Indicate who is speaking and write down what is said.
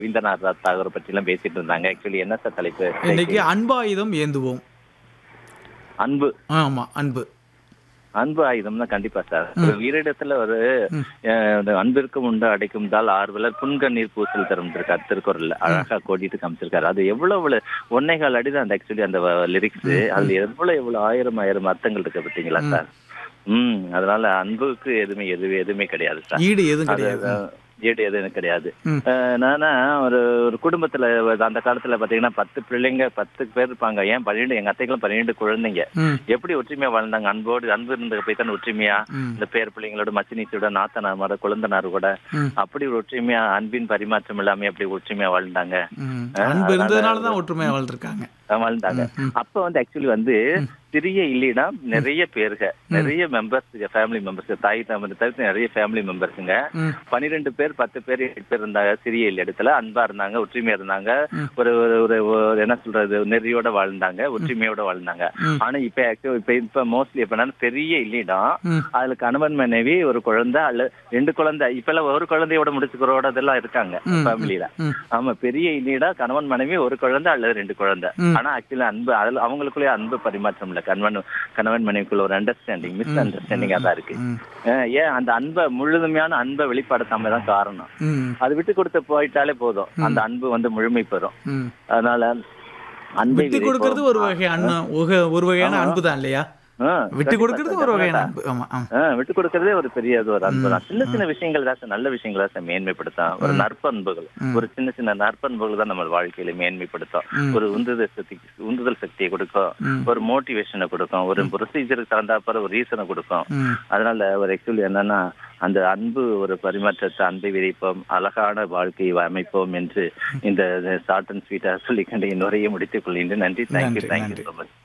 Speaker 1: ரவீந்திரநாத் தாகூர் பற்றி எல்லாம் பேசிட்டு இருந்தாங்க ஆக்சுவலி என்ன சார் தலைப்பு
Speaker 2: இன்னைக்கு அன்பாயுதம் ஏந்துவோம்
Speaker 1: அன்பு
Speaker 2: ஆமா அன்பு
Speaker 1: அன்பு ஆயுதம்னா கண்டிப்பா சார் ஒரு வீரிடத்துல ஒரு அஹ், இந்த அன்பிற்கும் உண்டு அடைக்கும் தால் ஆர்வலர் புன்கண்ணீர் பூசல் தரும் இருக்காரு திருக்குறள்ல அழகா கோடிட்டு காமிச்சிருக்காரு அது எவ்வளவு எவ்வளவு ஒன்னேகால் அடிதான் அந்த ஆக்சுவலி அந்த லிரிக்ஸ் அதுல எவ்வளவு எவ்வளவு ஆயிரம் ஆயிரம் அர்த்தங்கள் இருக்கு பார்த்தீங்களா சார் ம் அதனால அன்புக்கு எதுவுமே எதுவுமே எதுவுமே கிடையாது சார்
Speaker 2: ஈடு எதுவும்
Speaker 1: அது,
Speaker 2: கிடையாது
Speaker 1: அஹ், ஈடு எதுவும் கிடையாது
Speaker 2: ம்.
Speaker 1: அஹ், நானா ஒரு ஒரு குடும்பத்துல அந்த காலத்துல பாத்தீங்கன்னா பத்து பிள்ளைங்க பத்து பேர் இருப்பாங்க ஏன் பன்னிரெண்டு எங்க அத்தைகளும் பன்னிரெண்டு குழந்தைங்க
Speaker 2: ம்
Speaker 1: எப்படி ஒற்றுமையா வாழ்ந்தாங்க அன்போடு அன்பு இருந்த போய் தான் ஒற்றுமையா
Speaker 2: ம்
Speaker 1: இந்த பேர் பிள்ளைங்களோட மச்சினிச்சோட நாத்தனார் மர குழந்தனார் கூட
Speaker 2: ம்.
Speaker 1: அப்படி ஒரு ஒற்றுமையா அன்பின் பரிமாற்றம் இல்லாம அப்படி ஒற்றுமையா வாழ்ந்தாங்க
Speaker 2: ம். அன்பு இருந்ததுனால தான் ஒற்றுமையா வாழ்ந்திருக்காங்க
Speaker 1: அஹ் வாழ்ந்தாங்க அப்ப வந்து ஆக்சுவலி வந்து சிறிய இல்லைனா நிறைய பேருங்க நிறைய மெம்பர்ஸ் ஃபேமிலி மெம்பர்ஸ் தாய் தம்பி தவிர்த்து நிறைய ஃபேமிலி மெம்பர்ஸுங்க
Speaker 2: ம்
Speaker 1: பன்னிரெண்டு பேர் பத்து பேர் எட்டு பேர் இருந்தாங்க சிறிய இல்ல இடத்துல அன்பா இருந்தாங்க ஒற்றுமையா இருந்தாங்க ஒரு ஒரு ஒரு ஒரு என்ன சொல்றது நெறியோட வாழ்ந்தாங்க ஒற்றுமையோட வாழ்ந்தாங்க
Speaker 2: ம்.
Speaker 1: ஆனா இப்ப actually இப்ப இப்ப மோஸ்ட்லி எப்ப பெரிய இல்லிடம்
Speaker 2: ம்
Speaker 1: அதுல கணவன் மனைவி ஒரு குழந்தை அல்ல ரெண்டு குழந்தை இப்ப எல்லாம் ஒரு குழந்தையோட முடிச்சுக்கிறோட இதெல்லாம் இருக்காங்க
Speaker 2: ம்.
Speaker 1: ஃபேமிலியில
Speaker 2: ம்
Speaker 1: ஆமா பெரிய இல்லிடா கணவன் மனைவி ஒரு குழந்தை அல்லது ரெண்டு குழந்தை
Speaker 2: ம்.
Speaker 1: ஆனா ஆக்சுவலி அன்பு அதுல அவங்களுக்குள்ளே அன்பு பரிமாற்றம் இல்ல கணவன் கணவன் மனைவிக்குள்ள ஒரு அண்டர்ஸ்டாண்டிங் மிஸ் அண்டர்ஸ்டாண்டிங்கா தான் இருக்கு
Speaker 2: ம்
Speaker 1: அஹ் ஏன் அந்த அன்பை முழுமையான அன்பை வெளிப்படுத்தாம தான் காரணம்
Speaker 2: ம்
Speaker 1: அது விட்டு கொடுத்து போயிட்டாலே போதும் அந்த அன்பு வந்து முழுமை பெறும்
Speaker 2: ம்
Speaker 1: அதனால அன்பை
Speaker 2: விட்டு கொடுக்கறது ஒரு வகை அண்ணா ஒரு ஒரு வகையான அன்பு தான் இல்லையா
Speaker 1: ஆ,
Speaker 2: விட்டு கொடுக்கறது ஒரு வகையான
Speaker 1: கண்டிப்பா.
Speaker 2: அன்பு ஆமா ஆமா
Speaker 1: ஆ, விட்டு கொடுக்கறதே ஒரு பெரிய இது ஒரு அன்பு தான் சின்ன சின்ன விஷயங்கள் தான் சார் நல்ல விஷயங்கள் தான் சார் மேன்மைப்படுத்தும் ஒரு நற்பண்புகள் ஒரு சின்ன சின்ன நற்பண்புகள் தான் நம்ம வாழ்க்கையில மேன்மைப்படுத்தும்
Speaker 2: ம்.
Speaker 1: ஒரு உந்துதல் சக்தி உந்துதல் சக்தியை கொடுக்கும்
Speaker 2: ம்.
Speaker 1: ஒரு மோட்டிவேஷனை கொடுக்கும் ஒரு ப்ரொசீஜருக்கு தகுந்தாப்பால ஒரு ரீசனை கொடுக்கும்
Speaker 2: ம்
Speaker 1: அதனால ஒரு ஆக்சுவலி என்னன்னா அந்த அன்பு ஒரு பரிமாற்றத்தை அன்பை விதைப்போம் அழகான வாழ்க்கையை அமைப்போம் என்று இந்த ஷார்ட் அண்ட் ஸ்வீட்டா சொல்லிக்கொண்டு என் உரையை முடித்துக் கொள்கின்றேன் நன்றி தேங்க்யூ
Speaker 2: நன்றி,
Speaker 1: தேங்க்யூ
Speaker 2: நன்றி.
Speaker 1: So much